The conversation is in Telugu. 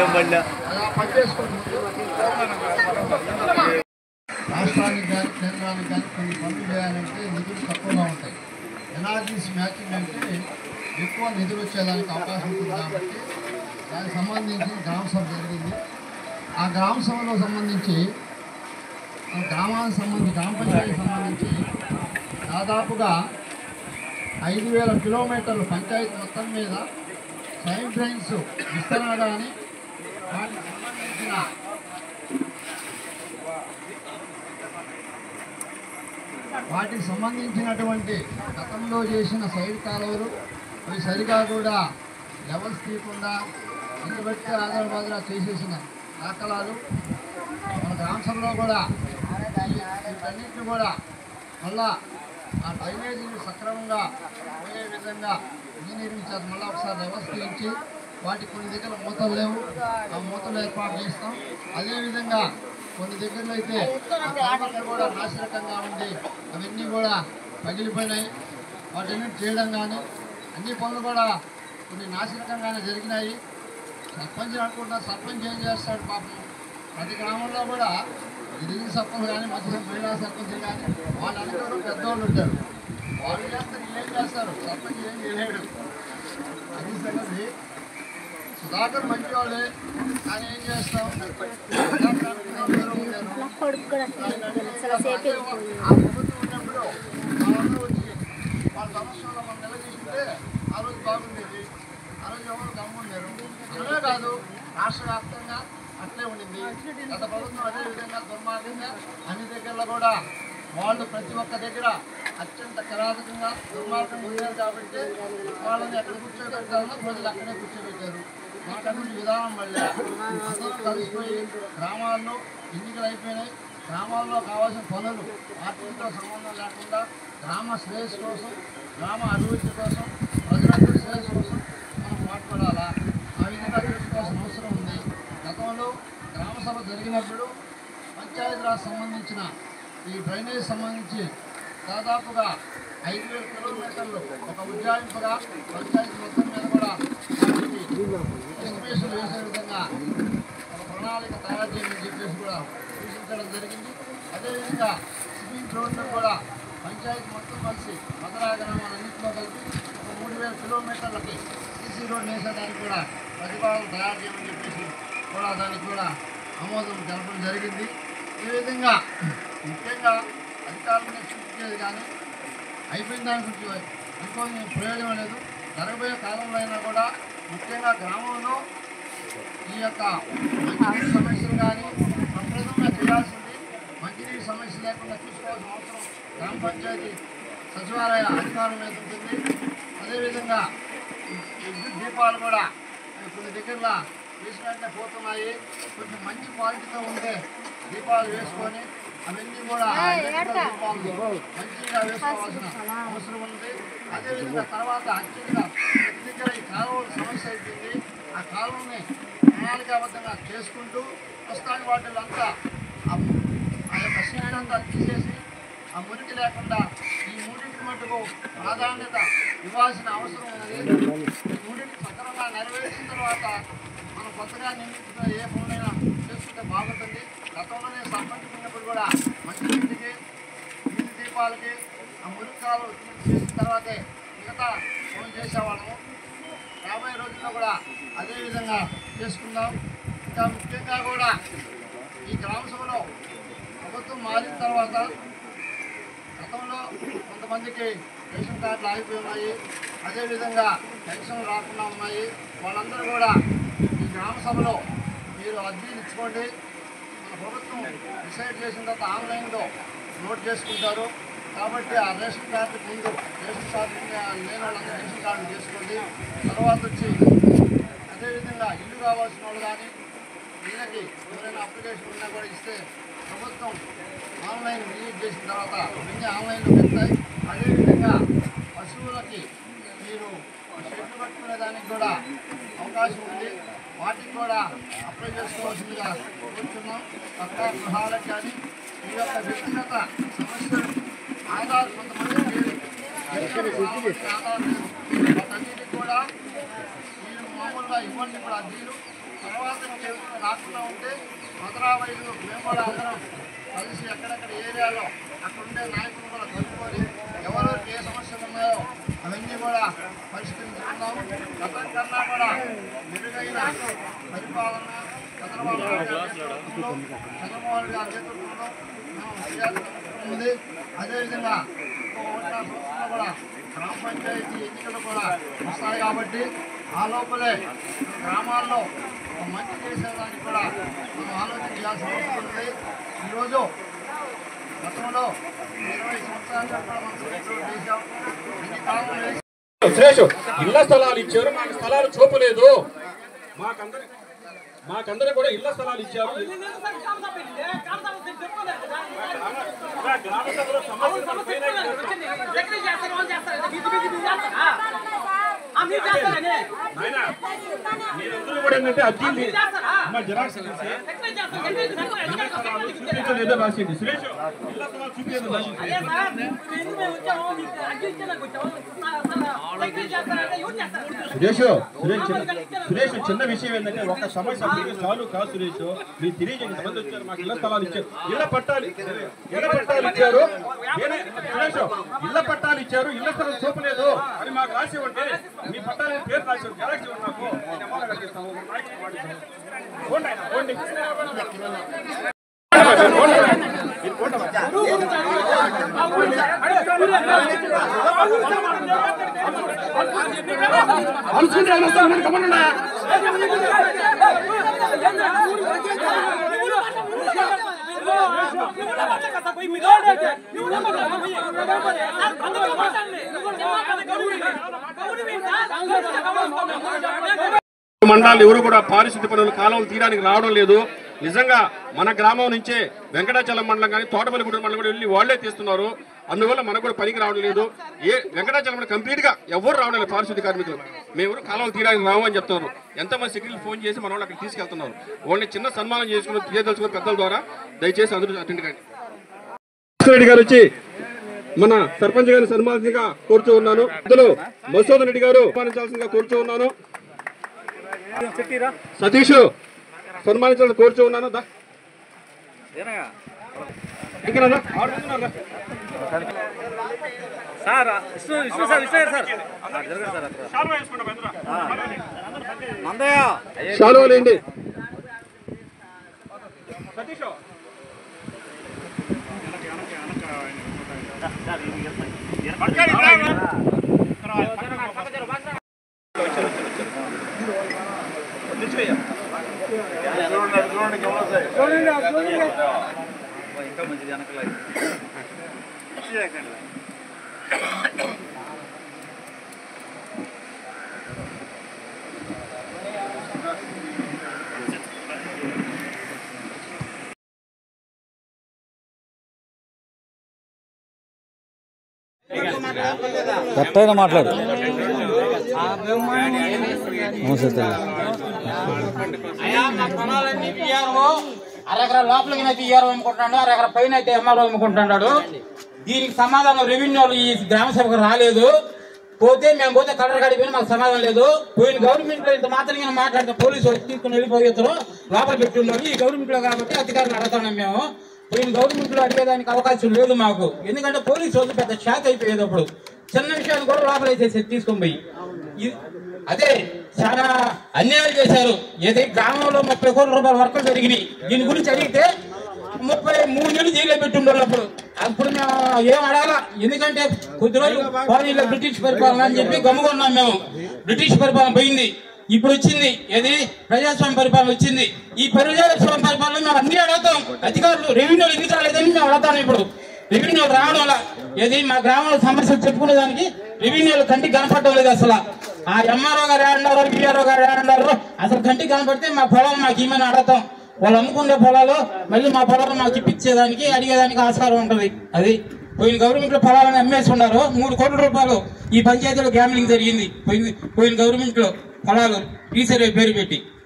మళ్ళా అలా పనిచేసుకుంటూ రాష్ట్రానికి కానీ కేంద్రానికి కానీ కొన్ని పనులు చేయాలంటే నిధులు తక్కువగా ఉంటాయి ఎన్ఆర్జీస్ మ్యాచింగ్ అంటే ఎక్కువ నిధులు వచ్చేదానికి అవకాశం ఉంటుంది కాబట్టి దానికి సంబంధించి గ్రామ సభ జరిగింది ఆ గ్రామ సభలో సంబంధించి ఆ గ్రామానికి సంబంధించి గ్రామ పంచాయతీకి సంబంధించి దాదాపుగా ఐదు వేల కిలోమీటర్లు పంచాయతీ మొత్తం మీద సైడ్ డ్రైన్స్ విస్తరణ కానీ వాటికి సంబంధించిన వాటికి సంబంధించినటువంటి గతంలో చేసిన సైడ్ కాలువలు అవి సరిగా కూడా లెవెల్స్ తీయకుండా ఇంతబట్టి ఆధారబాదులా చేసేసిన దాఖలాలు మన గ్రామ సభలో కూడా వీటన్నిటిని కూడా మళ్ళా ఆ డ్రైనేజీని సక్రమంగా పోయే విధంగా ఇంజనీరింగ్ చేత మళ్ళీ ఒకసారి లెవెల్స్ తీయించి వాటికి కొన్ని దగ్గర మూతలు లేవు ఆ మూతలు ఏర్పాటు చేస్తాం అదేవిధంగా కొన్ని దగ్గరలో అయితే ఆ కాలువలు కూడా నాశనకంగా ఉండి అవన్నీ కూడా పగిలిపోయినాయి వాటిని చేయడం కానీ అన్ని పనులు కూడా కొన్ని నాశనకంగానే జరిగినాయి సర్పంచ్ అనుకుంటా సర్పంచ్ ఏం చేస్తాడు పాపం ప్రతి గ్రామంలో కూడా గిరిజన సర్పంచ్ కానీ మధ్య మహిళా సర్పంచ్ కానీ వాళ్ళందరూ పెద్దవాళ్ళు ఉంటారు వాళ్ళు చేస్తారు వీళ్ళు ఏం చేస్తారు సర్పంచ్ ఏం చేయలేడు అది సంగతి సుధాకర్ మంచి వాళ్ళే కానీ ఏం చేస్తాం సుధాకర్ అందరూ ఉంటారు. కొడుకు కూడా చాలా సేపు ఆ ప్రభుత్వం ఉన్నప్పుడు వాళ్ళందరూ వచ్చి వాళ్ళ సమస్యలు మనం నిలదీస్తుంటే ఆ రోజు బాగుండేది ఆ రోజు ఎవరు గమ్మున్నారు అలాగే కాదు రాష్ట్ర వ్యాప్తంగా అట్లే ఉండింది గత ప్రభుత్వం అదే విధంగా దుర్మార్గంగా అన్ని దగ్గరలో కూడా వాళ్ళు ప్రతి ఒక్క దగ్గర అత్యంత కిరాతకంగా దుర్మార్గంగా ఉన్నారు కాబట్టి వాళ్ళని ఎక్కడ కూర్చోబెట్టాలన్నా ప్రజలు అక్కడే కూర్చోబెట్టారు మాట్లాడుకునే విధానం మళ్ళీ అందరూ కలిసిపోయి గ్రామాల్లో ఎన్నికలు అయిపోయినాయి గ్రామాల్లో కావాల్సిన పనులు పార్టీలతో సంబంధం లేకుండా గ్రామ శ్రేయస్సు కోసం గ్రామ అభివృద్ధి కోసం ప్రజలందరి శ్రేయస్సు కోసం మనం పాటుపడాలా ఆ విధంగా చేసుకోవాల్సిన అవసరం ఉంది గతంలో గ్రామ సభ జరిగినప్పుడు పంచాయతీరాజ్ సంబంధించిన ఈ డ్రైనేజ్ సంబంధించి దాదాపుగా ఐదు వేల కిలోమీటర్లు ఒక ఉజ్జాయింపుగా పంచాయతీ మొత్తం మీద కూడా వాటికి ఎస్టిమేషన్ వేసే విధంగా ఒక ప్రణాళిక తయారు చేయమని చెప్పేసి కూడా సూచించడం జరిగింది అదేవిధంగా సిమెంట్ రోడ్లు కూడా పంచాయతీ మొత్తం కలిసి మదరా గ్రామాలన్నింటిలో కలిపి ఒక మూడు వేల కిలోమీటర్లకి సీసీ రోడ్ వేసేదానికి కూడా ప్రతిపాదన తయారు చేయమని చెప్పేసి కూడా దానికి కూడా ఆమోదం తెలపడం జరిగింది ఈ విధంగా ముఖ్యంగా అధికారులను సూచించేది కానీ అయిపోయిన దాని గురించి అనుకోని ప్రయోజనం లేదు జరగబోయే కాలంలో అయినా కూడా ముఖ్యంగా గ్రామంలో ఈ యొక్క మంచినీటి సమస్యలు కానీ ప్రప్రదంగా చేయాల్సింది మంచినీటి సమస్య లేకుండా చూసుకోవాల్సిన అవసరం గ్రామ పంచాయతీ సచివాలయ అధికారుల మీద ఉంటుంది అదేవిధంగా ఈ విద్యుత్ దీపాలు కూడా కొన్ని దగ్గరలో వేసినట్టే పోతున్నాయి కొంచెం మంచి క్వాలిటీతో ఉండే దీపాలు వేసుకొని అవన్నీ కూడా ఆ ఎలక్ట్రికల్ దీపాలు మంచిగా వేసుకోవాల్సిన అవసరం ఉంది అదేవిధంగా తర్వాత అత్యంత ప్రతి దగ్గర ఈ కాలువల సమస్య అయిపోయింది ఆ కాలువని ప్రణాళికాబద్ధంగా చేసుకుంటూ ప్రస్తుతానికి వాటిలో అంతా ఆ ఆ యొక్క సీడ్ అంతా తీసేసి ఆ మురికి లేకుండా ఈ మూడింటి మటుకు ప్రాధాన్యత ఇవ్వాల్సిన అవసరం ఉన్నది ఈ మూడింటి సక్రమంగా నెరవేర్చిన తర్వాత మనం కొత్తగా నిర్మించిన ఏ పనులైనా చేసుకుంటే బాగుంటుంది గతంలోనే సర్పంచ్ ఉన్నప్పుడు కూడా మంచినీటికి వీధి దీపాలకి ఆ మురికి కాలు చేసిన తర్వాతే మిగతా పనులు చేసేవాళ్ళము రాబోయే రోజుల్లో కూడా అదే విధంగా చేసుకుందాం ఇంకా ముఖ్యంగా కూడా ఈ గ్రామ సభలో ప్రభుత్వం మారిన తర్వాత గతంలో కొంతమందికి రేషన్ కార్డులు ఆగిపోయి ఉన్నాయి అదేవిధంగా పెన్షన్ రాకుండా ఉన్నాయి వాళ్ళందరూ కూడా ఈ గ్రామ సభలో మీరు అర్జీలు ఇచ్చుకోండి మన ప్రభుత్వం డిసైడ్ చేసిన తర్వాత ఆన్లైన్లో నోట్ చేసుకుంటారు కాబట్టి ఆ రేషన్ కార్డు ముందు రేషన్ కార్డు లేని వాళ్ళందరూ రేషన్ కార్డు చేసుకోండి తర్వాత వచ్చి అదేవిధంగా ఇల్లు కావాల్సిన వాళ్ళు కానీ వీళ్ళకి ఎవరైనా అప్లికేషన్ ఉన్నా కూడా ఇస్తే ప్రభుత్వం ఆన్లైన్ రిలీజ్ చేసిన తర్వాత అన్నీ ఆన్లైన్లో పెడతాయి అదేవిధంగా పశువులకి మీరు షెడ్లు కట్టుకునే దానికి కూడా అవకాశం ఉంది వాటికి కూడా అప్లై చేసుకోవాల్సిందిగా కోరుతున్నాం పక్కా గృహాలకు కానీ మీ యొక్క వ్యక్తిగత సమస్యలు ఆధార్ కొంతమందికి ఆధార్ లేదు వాటన్నిటికి కూడా మీరు మామూలుగా ఇవ్వండి ఇప్పుడు అర్జీలు తర్వాత రాకుండా ఉంటే మధురాబాయిలు మేము కూడా అందరం కలిసి ఎక్కడెక్కడ ఏరియాలో అక్కడ ఉండే నాయకులు కూడా కలుపుకొని ఎవరెవరికి ఏ సమస్యలు ఉన్నాయో అవన్నీ కూడా పరిష్కరించుకుందాం గతం కన్నా కూడా మెరుగైన పరిపాలన చంద్రబాబు నాయుడు గారి నేతృత్వంలో చంద్రమోహన్ గారి నేతృత్వంలో మేము ఫిర్యాదు ఉంది అదేవిధంగా ఇంకో ఒకటి సంవత్సరంలో కూడా గ్రామ పంచాయతీ ఎన్నికలు కూడా వస్తాయి కాబట్టి ఆ లోపలే గ్రామాల్లో ఒక మంచి చేసేదానికి కూడా మనం ఆలోచన చేయాల్సిన అవసరం ఉంది ఈరోజు గతంలో ఇరవై సంవత్సరాలుగా కూడా మనం సెలబ్రేట్ చేశాం ఎన్ని కాలం వేసి సురేష్ ఇళ్ల స్థలాలు ఇచ్చారు మాకు స్థలాలు చూపలేదు మాకందరి మాకందరూ కూడా ఇళ్ల స్థలాలు ఇచ్చారు గ్రామ సభలో సమస్యలు పైన నాయనా, మీరందరూ కూడా ఏంటంటే అర్జీలు మా జిరాక్స్ తీసి చూపించలేదో రాసింది సురేష్ ఇళ్ల స్థలాలు చూపించలేదు రాసింది సురేష్ సురేష్ చిన్న- సురేష్ చిన్న విషయం ఏంటంటే ఒక సమస్య అప్పటికి సాల్వ్ కాదు సురేష్ మీరు తెలియజేయండి ఎంతమంది వచ్చారు మాకు ఇళ్ల స్థలాలు ఇచ్చారు ఇళ్ల పట్టాలు ఇళ్ల పట్టాలు ఇచ్చారు నేనే- సురేష్ ఇళ్ల పట్టాలు ఇచ్చారు ఇళ్ల స్థలం చూపలేదు అని మాకు రాసి ఉంటే మీ పట్టాలు ఏం పేరు రాసి జెరాక్స్ ఇవ్వండి నాకు నేను ఎమ్మెల్యే గారికి ఇస్తాను. ఒక నాయకుడికి వాడిస్తాను. పోండి ఆయన, పోండి. అనుకుంటే ఆయన వస్తాను, నేను గమ్మునున్నా. మండలాలు ఎవరు కూడా పారిశుద్ధ్య పనులు కాలువలు తీయడానికి రావడం లేదు నిజంగా మన గ్రామం నుంచే వెంకటాచలం మండలం కానీ తోటపల్లిగూడెం మండలం కూడా వెళ్ళి వాళ్ళే తీస్తున్నారు అందువల్ల మనకు కూడా పనికి రావడం లేదు ఏ వెంకటాచలం కంప్లీట్ గా ఎవరు రావడం లేదు పారిశుద్ధ్య కార్మికులు మేము ఎవరు కాలువలు తీయడానికి రాము అని చెప్తున్నారు ఎంతమంది సెక్యూరిటీ ఫోన్ చేసి మన వాళ్ళు అక్కడ తీసుకెళ్తున్నారు వాళ్ళని చిన్న సన్మానం చేసుకుని తీయదలుచుకుని పెద్దల ద్వారా దయచేసి అందరూ అటెండ్ కండి రెడ్డి గారు వచ్చి మన సర్పంచ్ గారిని సన్మానించగా కోరుచూ ఉన్నాను అందులో మసూదన్ రెడ్డి గారు సన్మానించాల్సిందిగా కోరుచూ ఉన్నాను సతీష్ సన్మానించాలని కోరుచూ ఉన్నాను దా. ఇంకా రా, ఆడుకుంటున్నారు రా. సార్ విష్ణు విష్ణు సార్ విష్ణు గారు సార్ మందయ్య శాలువాలేండి సతీష్ ఇంకా మంచిది వెనకలా కరెక్ట్ మాట్లాడు అయ్యా మా పొలాలన్నీ పిఆర్ఓ అరెకరా లోపలికి అయితే పిఆర్ఓ అమ్ముకుంటున్నాడు అరెకరా పైన అయితే ఎంఆర్ఓ అమ్ముకుంటున్నాడు దీనికి సమాధానం రెవెన్యూ వాళ్ళు ఈ గ్రామ సభకు రాలేదు పోతే మేము పోతే కలర్ గడిపోయిన మాకు సమాధానం లేదు పోయిన గవర్నమెంట్ లో ఇంత మాత్రం మాట్లాడితే పోలీసు వచ్చి తీసుకుని వెళ్ళిపోతారు లోపల పెట్టి ఉన్నారు ఈ గవర్నమెంట్ లో కాబట్టి అధికారులు అడుగుతున్నాం మేము పోయిన గవర్నమెంట్ లో అడిగేదానికి అవకాశం లేదు మాకు ఎందుకంటే పోలీసు రోజు పెద్ద షాక్ అయిపోయేది అప్పుడు చిన్న విషయాన్ని కూడా లోపల వేసేసి తీసుకొని పోయి ఇది- అదే చాలా అన్యాయం చేశారు ఏది గ్రామంలో ముప్పై కోట్ల రూపాయల వర్కులు జరిగినాయి దీని గురించి అడిగితే ముప్పై మూడు నెలలు జైల్లో పెట్టి ఉండాలి అప్పుడు అప్పుడు మేము ఏం అడగాల ఎందుకంటే కొద్ది రోజులు పోనీలో బ్రిటిష్ పరిపాలన అని చెప్పి గమ్ముకున్నాం మేము బ్రిటిష్ పరిపాలన పోయింది ఇప్పుడు వచ్చింది ఏది ప్రజాస్వామ్య పరిపాలన వచ్చింది ఈ ప్రజాస్వామ్య పరిపాలన మేము అన్ని అడుగుతాం అధికారులు రెవెన్యూలు ఎందుకు రాలేదని మేము అడుగుతాం ఇప్పుడు రెవెన్యూ రావడం వల్ల ఏది మా గ్రామంలో సమస్యలు చెప్పుకునే దానికి రెవెన్యూలు కంటికి కనపడడం లేదు అసలు ఆ ఎంఆర్ఓ గారు ఏడన్నారు బిఆర్ఓ గారు ఏడన్నారు అసలు కంటికి కనపడితే మా పొలాలు మాకు ఏమని అడగతాం వాళ్ళు అమ్ముకునే పొలాలు మళ్ళీ మా పొలాలు మాకు ఇప్పించేదానికి అడిగేదానికి ఆస్కారం ఉంటది అది పోయిన గవర్నమెంట్ లో పొలాలను అమ్మేసి ఉన్నారు మూడు కోట్ల రూపాయలు ఈ పంచాయతీలో గ్యామ్లింగ్ జరిగింది పోయిన పోయిన గవర్నమెంట్ లో పొలాలు రీసర్వే పేరు పెట్టి